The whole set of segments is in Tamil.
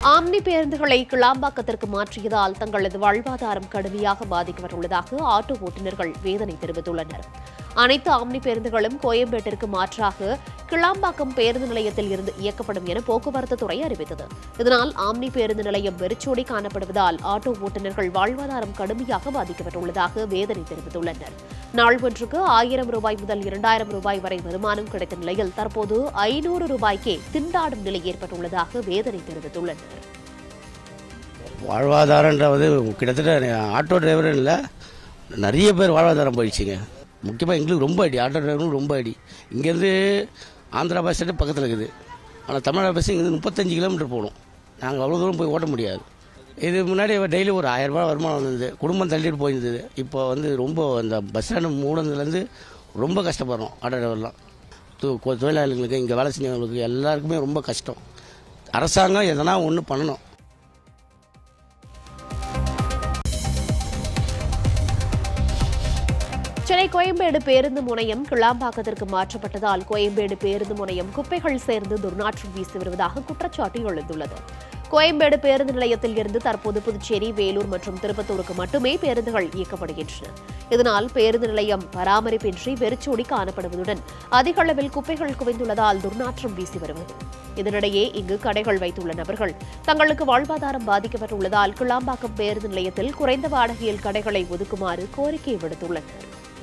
ஆம்னி பேருந்துகளை கிளாம்பாக்கத்திற்கு மாற்றியதால் தங்களது வாழ்வாதாரம் கடுமையாக பாதிக்கப்பட்டுள்ளதாக ஆட்டோ ஓட்டுநர்கள் வேதனை தெரிவித்துள்ளனர் அனைத்து ஆம்னி பேருந்துகளும் கோயம்பேட்டிற்கு மாற்றாக கிளாம்பாக்கம் பேருந்து நிலையத்தில் இருந்து இயக்கப்படும் என போக்குவரத்து துறை அறிவித்தது இதனால் ஆம்னி பேருந்து நிலையம் வெறிச்சோடி காணப்படுவதால் ஆட்டோ ஓட்டுநர்கள் வாழ்வாதாரம் கடுமையாக பாதிக்கப்பட்டுள்ளதாக வேதனை தெரிவித்துள்ளனர் நாள் ஒன்றுக்கு ஆயிரம் ரூபாய் முதல் இரண்டாயிரம் ரூபாய் வரை வருமானம் கிடைத்த நிலையில் தற்போது ஐநூறு ரூபாய்க்கே திண்டாடும் நிலை ஏற்பட்டுள்ளதாக வேதனை தெரிவித்துள்ளனர் வாழ்வாதாரன்றது கிட்டத்தட்ட ஆட்டோ டிரைவர் இல்லை நிறைய பேர் வாழ்வாதாரம் போயிடுச்சுங்க முக்கியமாக எங்களுக்கு ரொம்ப அடி ஆட்டோ டிரைவரும் ரொம்ப அடி இங்கேருந்து ஆந்திரா பஸ் ஸ்டாண்டு பக்கத்தில் இருக்குது ஆனால் தமிழ்நாடு பஸ் இங்கேருந்து முப்பத்தஞ்சு கிலோமீட்டர் போகணும் நாங்கள் அவ்வளோ தூரம் போய் ஓட்ட முடியாது இது முன்னாடி டெய்லி ஒரு ஆயிரம் ரூபாய் வருமானம் வந்தது குடும்பம் தள்ளிட்டு போயிருந்தது இப்போ வந்து ரொம்ப அந்த பஸ் ஸ்டாண்டு மூடதுலேருந்து ரொம்ப கஷ்டப்படுறோம் ஆட்டோ டிரைவர்லாம் தொ- கொ- தொழிலாளிகளுக்கு இங்கே வேலை செஞ்சவங்களுக்கு எல்லாருக்குமே ரொம்ப கஷ்டம் அரசாங்கம் எதனா ஒன்று பண்ணணும் சென்னை கோயம்பேடு பேருந்து முனையம் கிளாம்பாக்கத்திற்கு மாற்றப்பட்டதால் கோயம்பேடு பேருந்து முனையம் குப்பைகள் சேர்ந்து துர்நாற்றம் வீசி வருவதாக குற்றச்சாட்டு எழுந்துள்ளது கோயம்பேடு பேருந்து நிலையத்தில் இருந்து தற்போது புதுச்சேரி வேலூர் மற்றும் திருப்பத்தூருக்கு மட்டுமே பேருந்துகள் இயக்கப்படுகின்றன இதனால் பேருந்து நிலையம் பராமரிப்பின்றி வெறிச்சோடி காணப்படுவதுடன் அதிக அளவில் குப்பைகள் குவிந்துள்ளதால் துர்நாற்றம் வீசி வருவது இதனிடையே இங்கு கடைகள் வைத்துள்ள நபர்கள் தங்களுக்கு வாழ்வாதாரம் பாதிக்கப்பட்டுள்ளதால் கிளாம்பாக்கம் பேருந்து நிலையத்தில் குறைந்த வாடகையில் கடைகளை ஒதுக்குமாறு கோரிக்கை விடுத்துள்ளனர்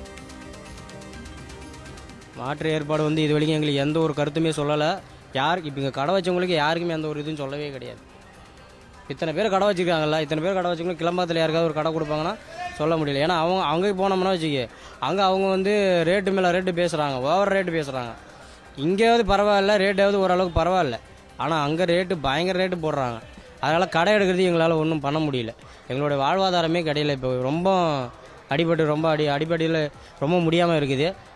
மாற்று ஏற்பாடு வந்து இது வரைக்கும் எங்களுக்கு எந்த ஒரு கருத்துமே சொல்லலை யார் இப்போ இங்கே கடை வச்சவங்களுக்கு யாருக்குமே எந்த ஒரு இதுவும் சொல்லவே கிடையாது இத்தனை பேர் கடை வச்சுருக்காங்கல்ல இத்தனை பேர் கடை வச்சுக்கணும் கிளம்பாத்தில் யாருக்காவது ஒரு கடை கொடுப்பாங்கன்னா சொல்ல முடியல ஏன்னா அவங்க அங்கே போனோம்னா வச்சுக்க அங்கே அவங்க வந்து ரேட்டு மேலே ரேட்டு பேசுகிறாங்க ஓவர் ரேட்டு பேசுகிறாங்க இங்கேயாவது பரவாயில்ல ரேட்டாவது ஓரளவுக்கு பரவாயில்ல ஆனால் அங்கே ரேட்டு பயங்கர ரேட்டு போடுறாங்க அதனால் கடை எடுக்கிறது எங்களால் ஒன்றும் பண்ண முடியல எங்களுடைய வாழ்வாதாரமே கிடையல இப்போ ரொம்ப அடிபட்டு ரொம்ப அடி அடிப்படையில் ரொம்ப முடியாமல் இருக்குது